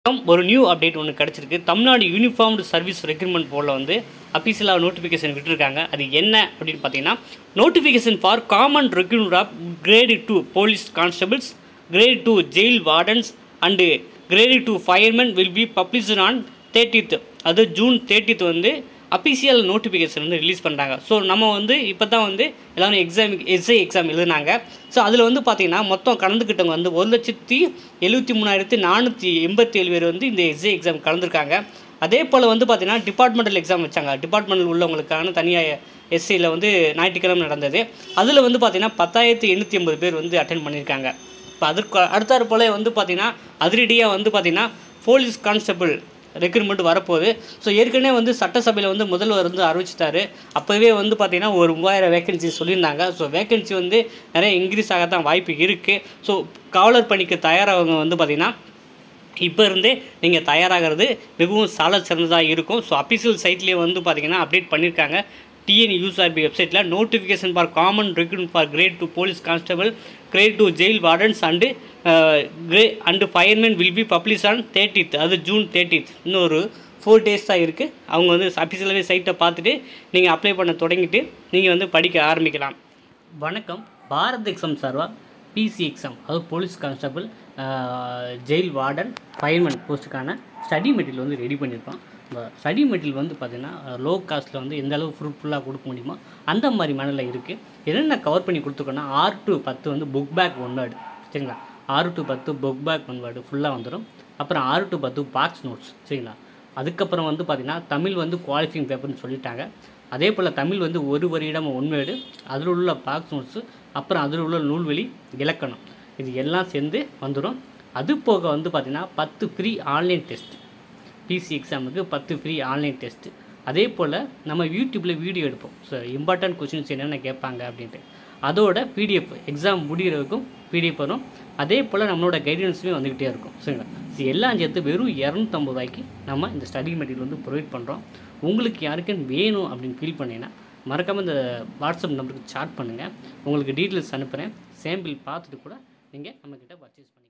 ஒரு new update ஒன்று கிடச்சிருக்கு தமிழ்நாடு யூனிஃபார்ம்டு சர்வீஸ் ரெக்ரூட்மெண்ட் போர்டில் வந்து அஃபீஷியலாக நோட்டிஃபிகேஷன் விட்டுருக்காங்க அது என்ன அப்படின்னு பார்த்தீங்கன்னா notification for common recruit of grade two police constables grade two jail wardens and grade two fireman will be published on thirtieth அது ஜூன் தேர்ட்டித் வந்து அஃபிஷியல் நோட்டிஃபிகேஷன் வந்து ரிலீஸ் பண்ணுறாங்க ஸோ நம்ம வந்து இப்போ தான் வந்து எல்லோரும் எக்ஸாம் எஸ்ஐ எக்ஸாம் எழுதுனாங்க ஸோ அதில் வந்து பார்த்திங்கன்னா மொத்தம் கலந்துக்கிட்டவங்க வந்து ஒரு லட்சத்தி எழுபத்தி மூணாயிரத்தி நானூற்றி எண்பத்தி ஏழு பேர் வந்து இந்த எஸ்ஐ எக்ஸாம் கலந்துருக்காங்க அதே போல் வந்து பார்த்திங்கன்னா டிபார்ட்மெண்டல் எக்ஸாம் வச்சாங்க டிபார்ட்மெண்டல் உள்ளவங்களுக்கான தனியாக எஸ்ஐயில் வந்து ஞாயிற்றுக்கிழமை நடந்தது அதில் வந்து பார்த்திங்கன்னா பத்தாயிரத்தி எண்ணூற்றி ஐம்பது பேர் வந்து அட்டன் பண்ணியிருக்காங்க இப்போ அதற்கு அடுத்தாறு போல் வந்து பார்த்திங்கன்னா அதிரடியாக வந்து பார்த்திங்கன்னா போலீஸ் கான்ஸ்டபிள் ரெக்ரூட்மெண்ட் வரப்போகுது ஸோ ஏற்கனவே வந்து சட்டசபையில் வந்து முதல்வர் வந்து அறிவிச்சிட்டாரு அப்போவே வந்து பார்த்திங்கன்னா ஒரு மூவாயிரம் வேகன்சி சொல்லியிருந்தாங்க ஸோ வேகன்சி வந்து நிறைய இன்க்ரீஸ் ஆகத்தான் வாய்ப்பு இருக்குது ஸோ காவலர் பணிக்கு தயாராகவங்க வந்து பார்த்திங்கன்னா இப்போ இருந்தே நீங்கள் தயாராகிறது மிகவும் சால சிறந்ததாக இருக்கும் ஸோ அஃபிஷியல் சைட்லேயே வந்து பார்த்திங்கன்னா அப்டேட் பண்ணியிருக்காங்க டிஎன் யூஎஸ்ஆர்பி வெப்சைட்டில் notification for common recruit for grade two police constable grade two jail wardens and grey and fireman will be publish on thirtieth அது ஜூன் தேர்ட்டித் இன்னொரு ஃபோர் டேஸ் தான் இருக்குது அவங்க வந்து அஃபிஷியலாகவே சைட்டை பார்த்துட்டு நீங்கள் அப்ளை பண்ண தொடங்கிட்டு நீங்கள் வந்து படிக்க ஆரம்பிக்கலாம் வணக்கம் பாரத் எக்ஸாம் சார்பாக பிசி எக்ஸாம் அதாவது police constable jail warden fireman போஸ்ட்டுக்கான ஸ்டடி மெட்டீரியல் வந்து ரெடி பண்ணியிருக்கோம் இந்த ஸ்டடி மெட்டீரியல் வந்து பார்த்திங்கன்னா லோ காஸ்ட்டில் வந்து எந்த அளவு ஃப்ரூட்ஃபுல்லாக கொடுக்க முடியுமோ அந்த மாதிரி மனதில் இருக்குது என்னென்ன கவர் பண்ணி கொடுத்துருக்கோன்னா ஆறு டு பத்து வந்து புக் பேக் ஒன் வேர்டு சரிங்களா ஆறு டு பத்து புக் பேக் ஒன் வேர்டு ஃபுல்லாக வந்துடும் அப்புறம் ஆறு டு பத்து பாக்ஸ் நோட்ஸ் சரிங்களா அதுக்கப்புறம் வந்து பார்த்திங்கன்னா தமிழ் வந்து குவாலிஃபைங் பேப்பர்னு சொல்லிட்டாங்க அதே போல் தமிழ் வந்து ஒரு வரியிடம் ஒன்வேடு அதில் உள்ள பாக்ஸ் நோட்ஸு அப்புறம் அதில் உள்ள நூல்வெளி இலக்கணம் இது எல்லாம் சேர்ந்து வந்துடும் அது போக வந்து பார்த்திங்கன்னா பத்து ஃப்ரீ ஆன்லைன் டெஸ்ட் பிசி எக்ஸாமுக்கு பத்து ஃப்ரீ ஆன்லைன் டெஸ்ட்டு அதே போல் நம்ம யூடியூப்பில் வீடியோ எடுப்போம் ஸோ இம்பார்ட்டன்ட் கொஷின்ஸ் என்னென்ன கேட்பாங்க அப்படின்ட்டு அதோட பிடிஎஃப் எக்ஸாம் முடிகிற வரைக்கும் பிடிஎஃப் வரும் அதே போல் நம்மளோட கைடன்ஸுமே வந்துக்கிட்டே இருக்கும் சரிங்களா இது எல்லாம் சேர்த்து வெறும் இரநூத்தம்பது ரூபாய்க்கு நம்ம இந்த ஸ்டடி மெட்டீரியல் வந்து ப்ரொவைட் பண்ணுறோம் உங்களுக்கு யாருக்குன்னு வேணும் அப்படின்னு ஃபீல் பண்ணீங்கன்னா மறக்காமல் இந்த வாட்ஸ்அப் நம்பருக்கு சாட் பண்ணுங்கள் உங்களுக்கு டீட்டெயில்ஸ் அனுப்புகிறேன் சேம்பிள் பார்த்துட்டு கூட நீங்கள் நம்மக்கிட்ட பர்ச்சேஸ் பண்ணுங்கள்